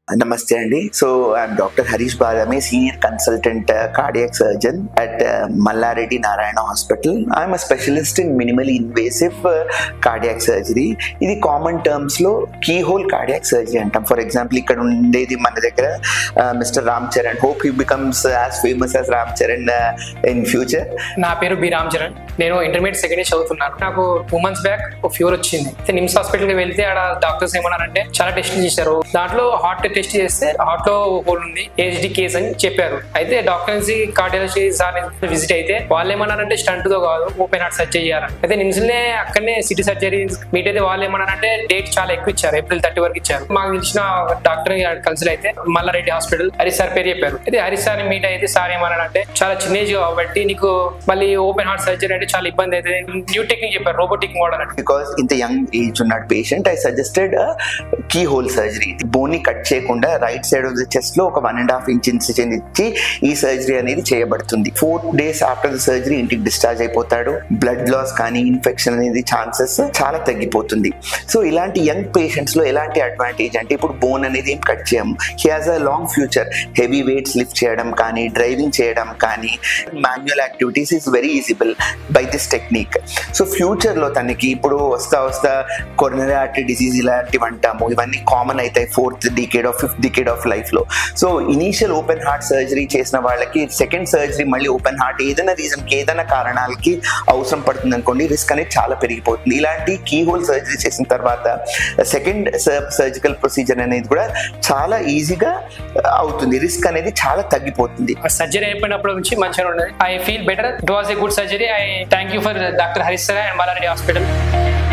నమస్తే అండి so I'm doctor Harish Badami senior consultant cardiac surgeon at Malla Reddy Narayana hospital I'm specialist in minimal invasive cardiac surgery ఇది common terms లో keyhole cardiac surgery అంటాం for example ఇక్కడ ఉండేది మన దగ్గర mister Ram Charan hope he becomes as famous as Ram Charan in future నా పేరు B Ram Charan నేను ఇంటర్మీడియట్ సెకండ్ ఇయర్ చదువుతున్నాను నాకు టూ మంత్స్ బ్యాక్ ఒక ఫీవర్ వచ్చింది అయితే నిమ్స్ హాస్పిటల్కి వెళ్తే ఆడ డాక్టర్స్ ఏమన్నారంటే చాలా టెస్ట్ చేశారు దాంట్లో హార్ట్ టెస్ట్ చేస్తే హార్ట్ లో హోల్ ఉంది ఏజ్డి కేస్ అని చెప్పారు అయితే డాక్టర్ నుంచి కార్డియాలజీ సార్ విజిట్ అయితే వాళ్ళు ఏమన్నారంటే స్టంట్ తో కాదు ఓపెన్ హార్ట్ సర్జరీ చేయాలని అయితే నిమ్స్ నే అక్కడనే సిటీ సర్జరీ మీట్ అయితే వాళ్ళు ఏమన్నారంటే డేట్ చాలా ఎక్కువ ఇచ్చారు ఏప్రిల్ థర్టీ వరకు ఇచ్చారు మాకు తెలిసిన డాక్టర్ కన్సల్ట్ అయితే మల్లారెడ్డి హాస్పిటల్ హరీష్ సార్ పేరు చెప్పారు అయితే హరీష్ సార్ మీట్ అయితే సార్ ఏమన్నారంటే చాలా చిన్న ఏజ్ కాబట్టి నీకు మళ్ళీ ఓపెన్ హార్ట్ సర్జరీ అంటే చాలా ఇబ్బంది అవుతుంది న్యూ టెక్నిక్ చెప్పారు రోబోటిక్ మోడల్ అంటే బికాస్ ఇంత యంగ్ ఏజ్ ఉన్నాడు patient I suggested keyhole surgery bone ని కట్ చేయకుండా right side of the chest లో ఒక one and half inch incision ఇచ్చి ఈ సర్జరీ అనేది చేయబడుతుంది four days after the surgery ఇంటికి డిశ్చార్జ్ అయిపోతాడు బ్లడ్ లాస్ కానీ ఇన్ఫెక్షన్ అనేది ఛాన్సెస్ చాలా తగ్గిపోతుంది సో ఇలాంటి యంగ్ పేషెంట్స్ లో ఎలాంటి అడ్వాంటేజ్ అంటే ఇప్పుడు బోన్ అనేది ఏం కట్ చేయము he has a long future heavy weights lift చేయడం కానీ డ్రైవింగ్ చేయడం కానీ manual activities is very feasible by this technique so ఫ్యూచర్లో తనకి ఇప్పుడు వస్తా వస్తా కొరనరీ ఆర్టరీ డిసీజ్ ఇలాంటివి అంటాము ఇవన్నీ కామన్ అవుతాయి fourth decade of fifth decade of లైఫ్లో so initial open heart surgery చేసిన వాళ్ళకి సెకండ్ సర్జరీ మళ్ళీ ఓపెన్ హార్ట్ ఏదైనా రీజన్కి ఏదైనా కారణాలకి అవసరం పడుతుంది అనుకోండి రిస్క్ అనేది చాలా పెరిగిపోతుంది ఇలాంటి కీ హోల్ సర్జరీ చేసిన తర్వాత సెకండ్ సర్జికల్ ప్రొసీజర్ అనేది కూడా చాలా ఈజీగా అవుతుంది రిస్క్ అనేది చాలా తగ్గిపోతుంది సర్జరీ అయిపోయినప్పటి నుంచి మంచిగా ఉన్నది I feel better it was a good surgery I thank you for doctor Harish sir and Malla Reddy hospital